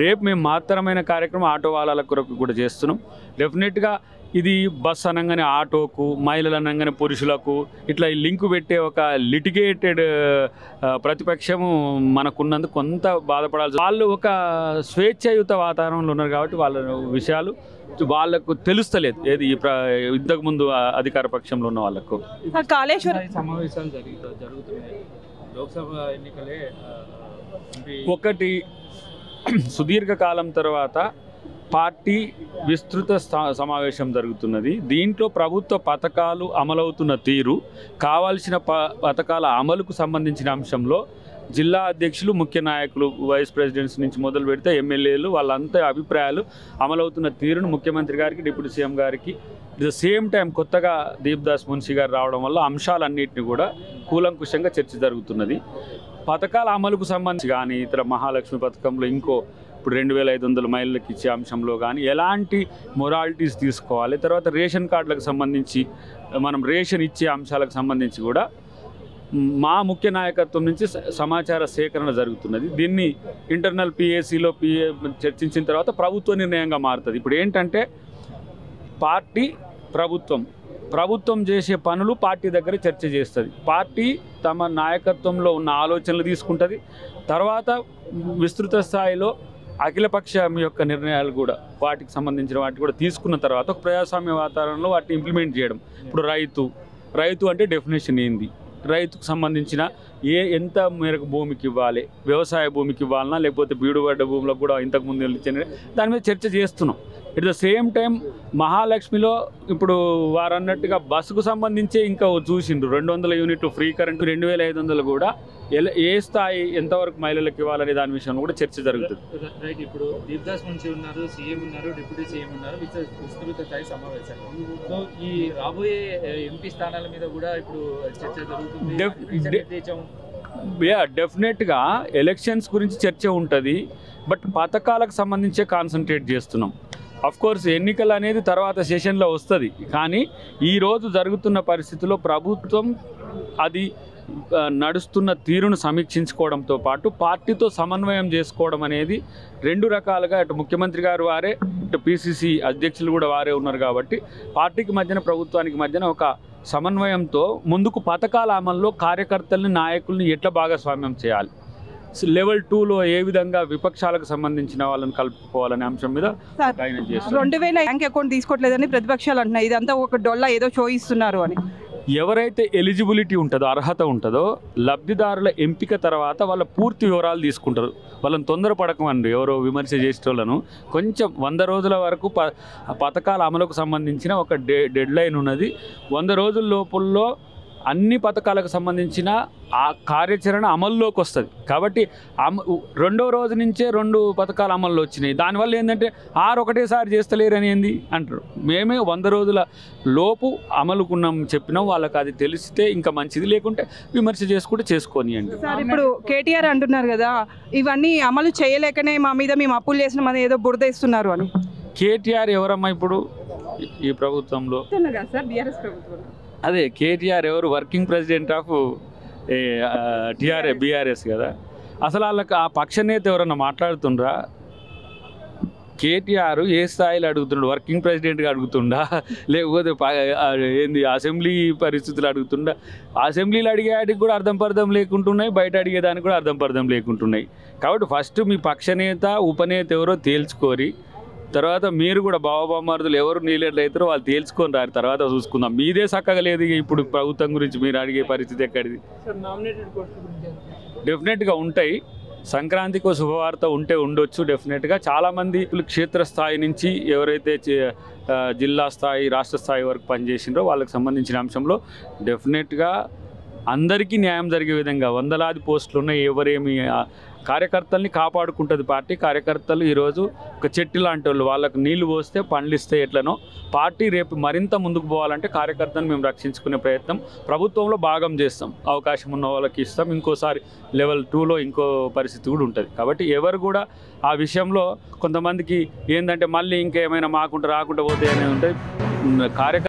రేపు మేము మాత్రమైన కార్యక్రమం ఆటో వాళ్ళ కొరకు కూడా చేస్తున్నాం డెఫినెట్గా ఇది బస్ అనగానే ఆటోకు మహిళలు అనగానే పురుషులకు ఇట్లా ఈ లింకు పెట్టే ఒక లిటిగేటెడ్ ప్రతిపక్షము మనకున్నందుకు కొంత బాధపడాల్సి వాళ్ళు ఒక స్వేచ్ఛాయుత వాతావరణంలో ఉన్నారు కాబట్టి వాళ్ళ విషయాలు వాళ్ళకు తెలుస్తలేదు ఏది ఈ ప్ర ఇంతకు ముందు అధికార పక్షంలో ఉన్న వాళ్ళకు సార్ కాళేశ్వరం స్థాయి సమావేశాలు జరుగుతూ జరుగుతున్నాయి లోక్సభ ఎన్నికలే ఆ, ఎంపీ ఒకటి సుదీర్ఘ కాలం తర్వాత పార్టీ విస్తృత స్థా- సమావేశం జరుగుతున్నది దీంట్లో ప్రభుత్వ పథకాలు అమలవుతున్న తీరు కావాల్సిన ప పథకాల అమలుకు సంబంధించిన అంశంలో జిల్లా అధ్యక్షులు ముఖ్య నాయకులు వైస్ ప్రెసిడెంట్స్ నుంచి మొదలు పెడితే ఎమ్మెల్యేలు వాళ్ళంతా అభిప్రాయాలు అమలవుతున్న తీరును ముఖ్యమంత్రి గారికి డిప్యూటీ సీఎం గారికి అట్ ద సేమ్ టైం కొత్తగా దీప్దాస్ మున్షి గారు రావడం వల్ల అంశాలన్నింటినీ కూడా కూలంకుషంగా చర్చ జరుగుతున్నది పథకాల అమలుకు సంబంధించి కానీ ఇతర మహాలక్ష్మి పథకంలో ఇంకో ఇప్పుడు రెండు వేల ఐదు వందల మైళ్ళకి ఇచ్చే అంశంలో కానీ ఎలాంటి మొరాలిటీస్ తీసుకోవాలి తర్వాత రేషన్ కార్డులకు సంబంధించి మనం రేషన్ ఇచ్చే అంశాలకు సంబంధించి కూడా మా ముఖ్య నాయకత్వం నుంచి స- సమాచార సేకరణ జరుగుతున్నది దీన్ని ఇంటర్నల్ పిఏసీలో పిఏ చర్చించిన తర్వాత ప్రభుత్వ నిర్ణయంగా మారుతుంది ఇప్పుడు ఏంటంటే పార్టీ ప్రభుత్వం ప్రభుత్వం చేసే పనులు పార్టీ దగ్గర చర్చ చేస్తుంది పార్టీ తమ నాయకత్వంలో ఉన్న ఆలోచనలు తీసుకుంటుంది తర్వాత విస్తృత స్థాయిలో అఖిలపక్షం యొక్క నిర్ణయాలు కూడా వాటికి సంబంధించిన వాటి కూడా తీసుకున్న తర్వాత ఒక ప్రజాస్వామ్య వాతావరణంలో వాటిని ఇంప్లిమెంట్ చేయడం ఇప్పుడు రైతు రైతు అంటే డెఫినేషన్ ఏంది రైతుకు సంబంధించిన ఏ ఎంత మేరకు భూమికి ఇవ్వాలి వ్యవసాయ భూమికి ఇవ్వాలన్నా లేకపోతే బీడుబడ్డ భూములకు కూడా ఇంతకుముందు ఇచ్చిన దాని మీద చర్చ చేస్తున్నాం ఎట్ ద సేమ్ టైం మహాలక్ష్మిలో ఇప్పుడు వారు అన్నట్టుగా బస్సుకు సంబంధించి ఇంకా చూసిండ్రు రెండు వందల యూనిట్లు ఫ్రీ కరెంట్ రెండు వేల ఐదు వందలు కూడా ఎలా ఏ స్థాయి ఎంతవరకు మహిళలకు ఇవ్వాలనే దాని విషయంలో కూడా చర్చ జరుగుతుంది రైట్ ఇప్పుడు దీప్దాస్ మున్షి ఉన్నారు సీఎం ఉన్నారు డిప్యూటీ సీఎం ఉన్నారు విస్తృ- విస్తృత స్థాయి సమావేశాలు సో ఈ రాబోయే ఏ, ఎంపీ స్థానాల మీద కూడా ఇప్పుడు చర్చ జరుగుతుంది Def- దిశా de- నిర్దేశం యా డెఫినెట్గా ఎలక్షన్స్ గురించి చర్చ ఉంటుంది బట్ పథకాలకు సంబంధించే కాన్సన్ట్రేట్ చేస్తున్నాం అఫ్ కోర్స్ ఎన్నికలు అనేది తర్వాత సెషన్లో వస్తుంది కానీ ఈరోజు జరుగుతున్న పరిస్థితిలో ప్రభుత్వం అది ఆ, నడుస్తున్న తీరును సమీక్షించుకోవడంతో పాటు పార్టీతో సమన్వయం చేసుకోవడం అనేది రెండు రకాలుగా ఇటు ముఖ్యమంత్రి గారు వారే ఇటు పిసిసి అధ్యక్షులు కూడా వారే ఉన్నారు కాబట్టి పార్టీకి మధ్యన ప్రభుత్వానికి మధ్యన ఒక సమన్వయంతో ముందుకు పథకాల అమల్లో కార్యకర్తల్ని నాయకుల్ని ఎట్లా భాగస్వామ్యం చేయాలి లెవెల్ టూలో ఏ విధంగా విపక్షాలకు సంబంధించిన వాళ్ళని కలుపుకోవాలనే అంశం మీద సార్ ఆయన చేస్తారు రెండు వేల బ్యాంక్ అకౌంట్ తీసుకోవట్లేదని ప్రతిపక్షాలు అంటున్నాయి ఇదంతా ఒక డొల్ల ఏదో షో ఇస్తున్నారు అని ఎవరైతే ఎలిజిబిలిటీ ఉంటుందో అర్హత ఉంటుందో లబ్ధిదారుల ఎంపిక తర్వాత వాళ్ళ పూర్తి వివరాలు తీసుకుంటారు వాళ్ళని తొందరపడకమండి ఎవరో విమర్శ చేసేటోళ్ళను కొంచెం వంద రోజుల వరకు ప పథకాల అమలుకు సంబంధించిన ఒక డే డెడ్ లైన్ ఉన్నది వంద రోజుల లోపుల్లో అన్ని పథకాలకు సంబంధించిన ఆ కార్యాచరణ అమల్లోకి వస్తుంది కాబట్టి అమ రెండో రోజు నుంచే రెండు పథకాలు అమల్లో వచ్చినాయి దానివల్ల ఏంటంటే ఆరు ఒకటేసారి చేస్తలేరని ఏంది అంటారు మేమే వంద రోజుల లోపు అమలుకున్నాం చెప్పినాం వాళ్ళకి అది తెలిస్తే ఇంకా మంచిది లేకుంటే విమర్శ చేసుకుంటే చేసుకోనియండి సార్ ఇప్పుడు కేటీఆర్ అంటున్నారు కదా ఇవన్నీ అమలు చేయలేకనే మా మీద మేము అప్పులు చేసినామని ఏదో బురద ఇస్తున్నారు అని కేటీఆర్ ఎవరమ్మా ఇప్పుడు ఈ- ఈ ప్రభుత్వంలో సార్ బీఆర్ఎస్ ప్రభుత్వం అదే కేటీఆర్ ఎవరు working president of TRA BRS కదా అసలు వాళ్ళకి ఆ పక్ష నేత ఎవరన్నా మాట్లాడుతుండ్రా కేటీఆర్ ఏ స్థాయిలో అడుగుతుండు వర్కింగ్ ప్రెసిడెంట్గా అడుగుతుండా లేకపోతే ప- ఆ, ఏంది అసెంబ్లీ పరిస్థితులు అడుగుతుండా అసెంబ్లీలో అడిగేటికి కూడా అర్థం పర్థం లేకుంటున్నాయి బయట అడిగేదానికి కూడా అర్థం పర్థం లేకుంటున్నాయి కాబట్టి ఫస్ట్ మీ పక్షనేత ఉపనేత ఎవరో తేల్చుకోరి తర్వాత మీరు కూడా బావబామారుదులు ఎవరు నీళ్ళు అవుతారో వాళ్ళు తేల్చుకొని రారు తర్వాత చూసుకుందాం మీదే చక్కగా లేదు ఇక ఇప్పుడు ప్రభుత్వం గురించి మీరు అడిగే పరిస్థితి ఎక్కడిది డెఫినెట్గా ఉంటాయి సంక్రాంతికి ఒక శుభవార్త ఉంటే ఉండొచ్చు డెఫినెట్గా చాలామంది క్షేత్రస్థాయి నుంచి ఎవరైతే చే- ఆ, జిల్లా స్థాయి రాష్ట్ర స్థాయి వరకు పనిచేసిండ్రో వాళ్ళకి సంబంధించిన అంశంలో డెఫినెట్గా అందరికీ న్యాయం జరిగే విధంగా వందలాది పోస్టులు ఉన్నాయి ఎవరేమి ఆ, కార్యకర్తల్ని కాపాడుకుంటుంది పార్టీ కార్యకర్తలు ఈరోజు ఒక చెట్టు లాంటి వాళ్ళు వాళ్ళకు నీళ్లు పోస్తే పండ్లు ఇస్తే ఎట్లనో పార్టీ రేపు మరింత ముందుకు పోవాలంటే కార్యకర్తను మేము రక్షించుకునే ప్రయత్నం ప్రభుత్వంలో భాగం చేస్తాం అవకాశం ఉన్న వాళ్ళకి ఇస్తాం ఇంకోసారి లెవెల్ టూలో ఇంకో పరిస్థితి కూడా ఉంటుంది కాబట్టి ఎవరు కూడా ఆ విషయంలో కొంతమందికి ఏంటంటే మళ్ళీ ఇంకేమైనా మాకుంటే రాకుండా పోతే అనేది ఉంటుంది కార్యకర్త